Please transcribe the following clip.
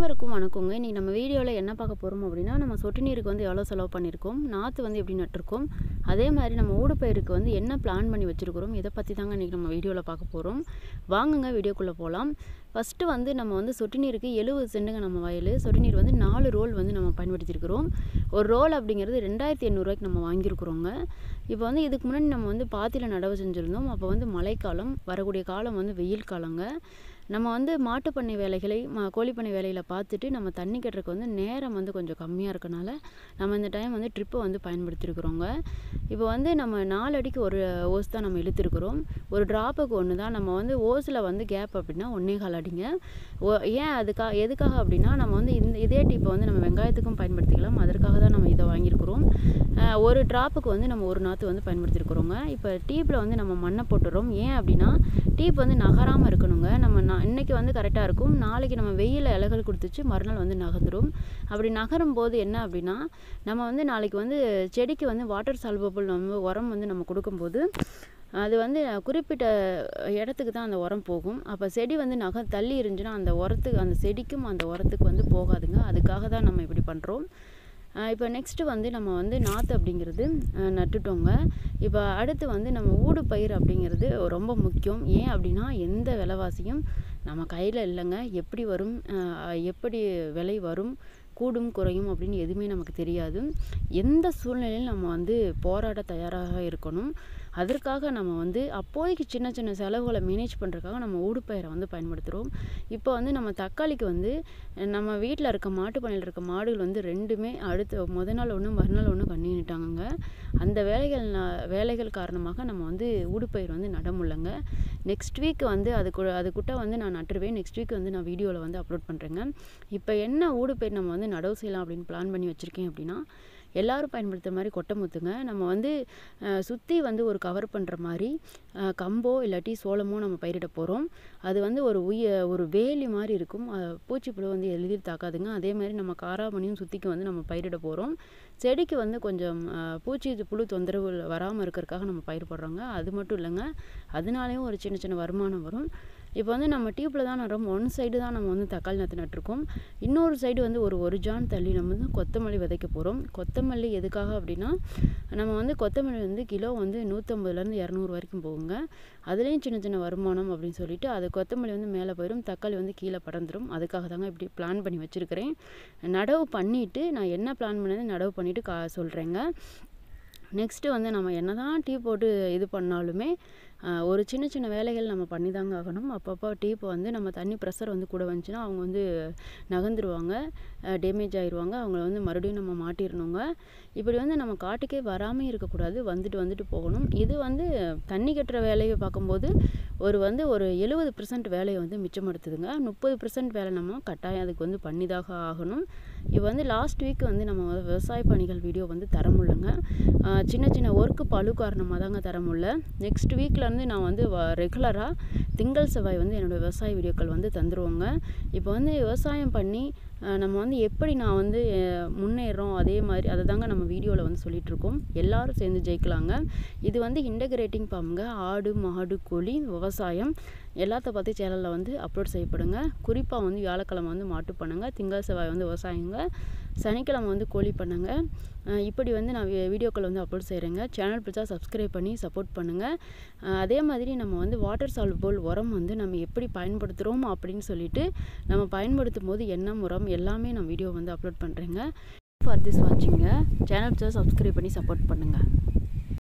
அனைவருக்கும் வணக்கங்க இன்றைக்கி நம்ம வீடியோவில் என்ன பார்க்க போகிறோம் அப்படின்னா நம்ம சொட்டு நீருக்கு வந்து எவ்வளோ செலவு பண்ணியிருக்கோம் நாற்று வந்து எப்படி நட்டிருக்கோம் அதே மாதிரி நம்ம ஊடுபயிருக்கு வந்து என்ன பிளான் பண்ணி வச்சுருக்கிறோம் இதை பற்றி தாங்க இன்றைக்கி நம்ம வீடியோவில் பார்க்க போகிறோம் வாங்குங்க வீடியோக்குள்ளே போகலாம் ஃபஸ்ட்டு வந்து நம்ம வந்து சொட்டு நீருக்கு எழுபது சென்ட்டுங்க நம்ம வயல் சொட்டு நீர் வந்து நாலு ரோல் வந்து நம்ம பயன்படுத்தியிருக்கிறோம் ஒரு ரோல் அப்படிங்கிறது ரெண்டாயிரத்தி எண்ணூறுவாய்க்கு நம்ம வாங்கியிருக்கிறோங்க இப்போ வந்து இதுக்கு முன்னாடி நம்ம வந்து பாத்தியில் நடவு செஞ்சுருந்தோம் அப்போ வந்து மழைக்காலம் வரக்கூடிய காலம் வந்து வெயில் காலங்க நம்ம வந்து மாட்டுப்பண்ணை வேலைகளை ம கோழிப்பண்ணை வேலையில் பார்த்துட்டு நம்ம தண்ணி கட்டுறதுக்கு வந்து நேரம் வந்து கொஞ்சம் கம்மியாக இருக்கனால நம்ம இந்த டைம் வந்து ட்ரிப்பை வந்து பயன்படுத்தியிருக்கிறோங்க இப்போ வந்து நம்ம நாலு அடிக்கு ஒரு ஓஸ் தான் நம்ம இழுத்துருக்குறோம் ஒரு ட்ராப்புக்கு ஒன்று தான் நம்ம வந்து ஓஸில் வந்து கேப் அப்படின்னா ஒன்றே கால் அடிங்க ஓ ஏன் அதுக்காக எதுக்காக அப்படின்னா நம்ம வந்து இந்த இதே டிப்பை வந்து நம்ம வெங்காயத்துக்கும் பயன்படுத்திக்கலாம் அதற்காக தான் நம்ம இதை வாங்கியிருக்கிறோம் அஹ் ஒரு ட்ராப்புக்கு வந்து நம்ம ஒரு நாற்று வந்து பயன்படுத்தியிருக்கிறோங்க இப்போ டீப்பில் வந்து நம்ம மண்ணை போட்டுறோம் ஏன் அப்படின்னா டீப் வந்து நகராமல் இருக்கணுங்க நம்ம நா இன்றைக்கி வந்து கரெக்டாக இருக்கும் நாளைக்கு நம்ம வெயிலில் இலைகள் கொடுத்துச்சு மறுநாள் வந்து நகர்ந்துடும் அப்படி நகரும் போது என்ன அப்படின்னா நம்ம வந்து நாளைக்கு வந்து செடிக்கு வந்து வாட்டர் சால்வபிள் நம்ம உரம் வந்து நம்ம கொடுக்கும்போது அது வந்து குறிப்பிட்ட இடத்துக்கு தான் அந்த உரம் போகும் அப்போ செடி வந்து நகை தள்ளி இருந்துச்சுன்னா அந்த உரத்துக்கு அந்த செடிக்கும் அந்த உரத்துக்கு வந்து போகாதுங்க அதுக்காக தான் நம்ம இப்படி பண்ணுறோம் இப்போ நெக்ஸ்ட்டு வந்து நம்ம வந்து நாற்று அப்படிங்கிறது அஹ், நட்டுட்டோங்க இப்போ அடுத்து வந்து நம்ம ஊடு பயிர் அப்படிங்கிறது ரொம்ப முக்கியம் ஏன் அப்படின்னா எந்த விலைவாசியும் நம்ம கையில் இல்லைங்க எப்படி வரும் அஹ், எப்படி விலை வரும் கூடும் குறையும் அப்படின்னு எதுவுமே நமக்கு தெரியாது எந்த சூழ்நிலையிலும் நம்ம வந்து போராட தயாராக இருக்கணும் அதற்காக நம்ம வந்து அப்போதைக்கு சின்ன சின்ன செலவுகளை மேனேஜ் பண்ணுறதுக்காக நம்ம ஊடுபயிரை வந்து பயன்படுத்துகிறோம் இப்போ வந்து நம்ம தக்காளிக்கு வந்து நம்ம வீட்டில் இருக்க மாட்டு பண்ணையில் இருக்க மாடுகள் வந்து ரெண்டுமே அடுத்து முத நாள் ஒன்று மறுநாள் ஒன்று கண்ணிட்டாங்கங்க அந்த வேலைகள் நா- வேலைகள் காரணமாக நம்ம வந்து ஊடுபயிர் வந்து நட முடியலங்க நெக்ஸ்ட் வீக் வந்து அதுக்கு அதுக்கிட்ட வந்து நான் நட்டுருவேன் நெக்ஸ்ட் வீக் வந்து நான் வீடியோவில் வந்து அப்லோட் பண்ணுறேங்க இப்போ என்ன ஊடுபயிர் நம்ம வந்து நடவு செய்யலாம் அப்படின்னு பிளான் பண்ணி வச்சுருக்கேன் அப்படின்னா எல்லாரும் பயன்படுத்துகிற மாதிரி கொட்டை முத்துங்க நம்ம வந்து சுற்றி வந்து ஒரு கவர் பண்ணுற மாதிரி அஹ், கம்போ இல்லாட்டி சோளமோ நம்ம பயிரிட போகிறோம் அது வந்து ஒரு உய ஒரு வேலி மாதிரி இருக்கும் அஹ், பூச்சிப்புழு வந்து எளிதில் தாக்காதுங்க அதே மாதிரி நம்ம காராமணியும் சுற்றிக்கு வந்து நம்ம பயிரிட போகிறோம் செடிக்கு வந்து கொஞ்சம் அஹ், பூச்சி இது புழு தொந்தரவு வராமல் இருக்கிறதுக்காக நம்ம பயிர் போடுறோங்க அது மட்டும் இல்லைங்க அதனாலேயும் ஒரு சின்ன சின்ன வருமானம் வரும் இப்போ வந்து நம்ம டியூப்பில் தான் நடுறோம் ஒன் சைடு தான் நம்ம வந்து தக்காளி நாற்று நட்டிருக்கோம் இன்னொரு சைடு வந்து ஒரு ஒரு ஜான் தள்ளி நம்ம வந்து கொத்தமல்லி விதைக்க போகிறோம் கொத்தமல்லி எதுக்காக அப்படின்னா நம்ம வந்து கொத்தமல்லி வந்து கிலோ வந்து நூற்றம்பதுலேருந்து இரநூறு வரைக்கும் போகுங்க அதுலேயும் சின்ன சின்ன வருமானம் அப்படின்னு சொல்லிட்டு அது கொத்தமல்லி வந்து மேலே போயிடும் தக்காளி வந்து கீழே பறந்துடும் அதுக்காக தாங்க இப்படி பிளான் பண்ணி வச்சுருக்கிறேன் நடவு பண்ணிவிட்டு நான் என்ன பிளான் பண்ணது நடவு பண்ணிவிட்டு கா சொல்கிறேங்க நெக்ஸ்ட்டு வந்து நம்ம என்ன தான் டீ போட்டு இது பண்ணாலுமே ஆஹ், ஒரு சின்ன சின்ன வேலைகள் நம்ம பண்ணி தாங்க ஆகணும் அப்பப்போ டீப்பை வந்து நம்ம தண்ணி ப்ரெஷர் வந்து கூட வந்துச்சுன்னா அவங்க வந்து நகர்ந்துருவாங்க டேமேஜ் ஆயிடுவாங்க அவங்கள வந்து மறுபடியும் நம்ம மாட்டிடணுங்க இப்படி வந்து நம்ம காட்டுக்கே வராமல் இருக்கக்கூடாது வந்துட்டு வந்துட்டு போகணும் இது வந்து தண்ணி கட்டுற வேலையை பார்க்கும்போது ஒரு வந்து ஒரு எழுபது பர்சன்ட் வேலையை வந்து மிச்சப்படுத்துதுங்க முப்பது பர்சன்ட் வேலை நம்ம கட்டாயம் அதுக்கு வந்து பண்ணிதாக ஆகணும் இப்போ வந்து லாஸ்ட் வீக் வந்து நம்ம விவசாய பணிகள் வீடியோ வந்து தர முடியலங்க ஆஹ் சின்ன சின்ன ஒர்க்கு பழு காரணமாக தாங்க தர முடியல நெக்ஸ்ட் வீக்லேருந்து நான் வந்து ரெகுலராக திங்கள் செவ்வாய் வந்து என்னோடய விவசாய வீடியோக்கள் வந்து தந்துருவோங்க இப்போ வந்து விவசாயம் பண்ணி ஆஹ் நம்ம வந்து எப்படி நான் வந்து அஹ், முன்னேறோம் அதே மாதிரி அதை தாங்க நம்ம வீடியோவில் வந்து சொல்லிட்டு இருக்கோம் எல்லாரும் சேர்ந்து ஜெயிக்கலாங்க இது வந்து இன்டகிரேட்டிங் பாம்புங்க ஆடு மாடு கோழி விவசாயம் எல்லாத்த பற்றி சேனலில் வந்து அப்லோட் செய்யப்படுங்க குறிப்பாக வந்து வியாழக்கிழமை வந்து மாட்டு பண்ணுங்க திங்கள் செவ்வாய் வந்து விவசாயங்க சனிக்கிழமை வந்து கோழி பண்ணுங்க அஹ் இப்படி வந்து நான் வி- வீடியோக்கள் வந்து அப்லோட் செய்கிறேங்க சேனல் பிடிச்சா சப்ஸ்கிரைப் பண்ணி சப்போர்ட் பண்ணுங்கள் அதே மாதிரி நம்ம வந்து வாட்டர் சால்போல் உரம் வந்து நம்ம எப்படி பயன்படுத்துகிறோம் அப்படின்னு சொல்லிட்டு நம்ம பயன்படுத்தும் போது என்ன உரம் எல்லாமே நான் வீடியோ வந்து அப்லோட் பண்ணுறேங்க ஃபார் திஸ் வாட்சிங்க சேனல் பிடிச்சா சப்ஸ்கிரைப் பண்ணி சப்போர்ட் பண்ணுங்கள்